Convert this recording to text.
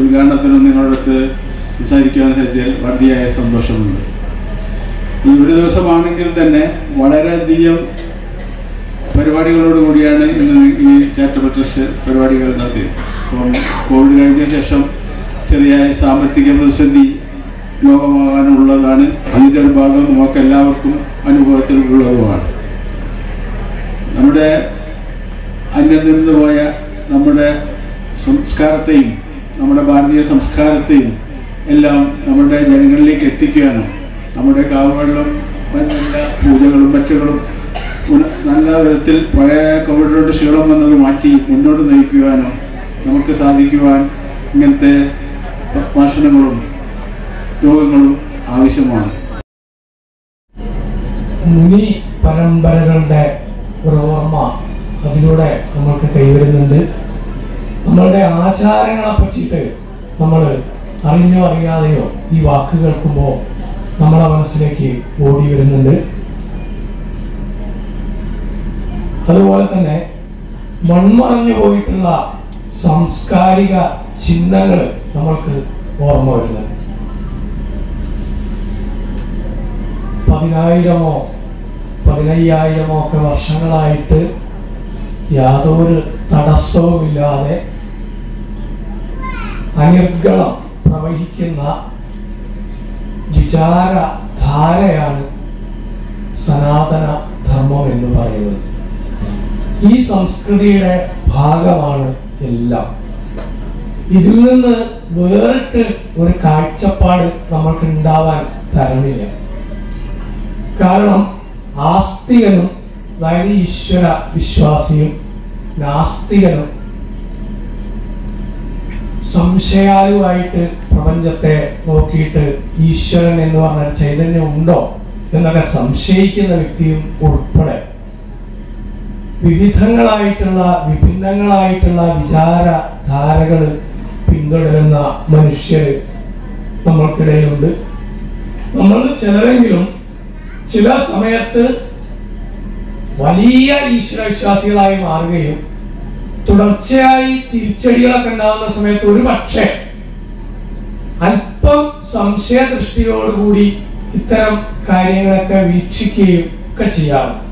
ഉദ്ഘാടനത്തിനും നിങ്ങളടുത്ത് സംസാരിക്കുവാൻ സാധിച്ചതിൽ വളരെയായ സന്തോഷമുണ്ട് ഈ ഒരു ദിവസമാണെങ്കിൽ തന്നെ വളരെയധികം പരിപാടികളോട് കൂടിയാണ് ഇന്ന് ഈ ചാരിറ്റബിൾ ട്രസ്റ്റ് പരിപാടികൾ നടത്തിയത് അപ്പം കോവിഡ് കഴിഞ്ഞ ശേഷം ചെറിയ സാമ്പത്തിക പ്രതിസന്ധി ലോകമാകാനുള്ളതാണ് അതിൻ്റെ ഒരു ഭാഗം നമുക്ക് എല്ലാവർക്കും അനുഭവത്തിലുള്ളതുമാണ് നമ്മുടെ അന്യം നിന്ന് പോയ നമ്മുടെ സംസ്കാരത്തെയും നമ്മുടെ ഭാരതീയ സംസ്കാരത്തെയും എല്ലാം നമ്മുടെ ജനങ്ങളിലേക്ക് എത്തിക്കാനും നമ്മുടെ കാവുകളിലും നല്ല പൂജകളും മറ്റുകളും ഉന്ന- നല്ല വിധത്തിൽ പഴയ കോവിഡിലോട്ട് ക്ഷീണം വന്നത് മാറ്റി മുന്നോട്ട് നയിക്കുവാനും നമുക്ക് സാധിക്കുവാൻ ഇങ്ങനത്തെ ഭാഷണങ്ങളും യോഗങ്ങളും ആവശ്യമാണ് മുനി പരമ്പരകളുടെ ഒരു ഓർമ്മ അതിലൂടെ നമ്മൾക്ക് കൈവരുന്നുണ്ട് നമ്മളുടെ ആചാരങ്ങളെ പറ്റിയിട്ട് നമ്മൾ അറിഞ്ഞോ അറിയാതെയോ ഈ വാക്ക് കേൾക്കുമ്പോൾ നമ്മളെ മനസ്സിലേക്ക് ഓടി വരുന്നുണ്ട് അതുപോലെ തന്നെ മൺമറഞ്ഞു പോയിട്ടുള്ള സാംസ്കാരിക ചിഹ്നങ്ങൾ നമ്മൾക്ക് ഓർമ്മ വരുന്നുണ്ട് പതിനായിരമോ പതിനയ്യായിരമോ ഒക്കെ വർഷങ്ങളായിട്ട് യാതൊരു തടസ്സവുമില്ലാതെ അനിർഗളം പ്രവഹിക്കുന്ന വിചാരധാരയാണ് സനാതന ധർമ്മം എന്ന് പറയുന്നത് ഈ സംസ്കൃതിയുടെ ഭാഗമാണ് എല്ലാം ഇതിൽ നിന്ന് വേറിട്ട് ഒരു കാഴ്ചപ്പാട് നമ്മൾക്ക് ഉണ്ടാവാൻ തരണില്ല കാരണം ആസ്തികനും അതായത് ഈശ്വര വിശ്വാസിയും നാസ്തികനും സംശയാലുവായിട്ട് പ്രപഞ്ചത്തെ നോക്കിയിട്ട് ഈശ്വരൻ എന്ന് പറഞ്ഞ ചൈതന്യം ഉണ്ടോ എന്നൊക്കെ സംശയിക്കുന്ന വ്യക്തിയും ഉൾപ്പെടെ വിവിധങ്ങളായിട്ടുള്ള വിഭിന്നങ്ങളായിട്ടുള്ള വിചാരധാരകൾ പിന്തുടരുന്ന മനുഷ്യർ നമ്മൾക്കിടയിലുണ്ട് നമ്മൾ ചിലരെങ്കിലും ചില സമയത്ത് വലിയ ഈശ്വര വിശ്വാസികളായി മാറുകയും തുടർച്ചയായി തിരിച്ചടികളൊക്കെ ഉണ്ടാകുന്ന സമയത്ത് ഒരു പക്ഷേ അല്പം സംശയദൃഷ്ടിയോടുകൂടി ഇത്തരം കാര്യങ്ങളൊക്കെ വീക്ഷിക്കുകയും ഒക്കെ ചെയ്യാറുണ്ട്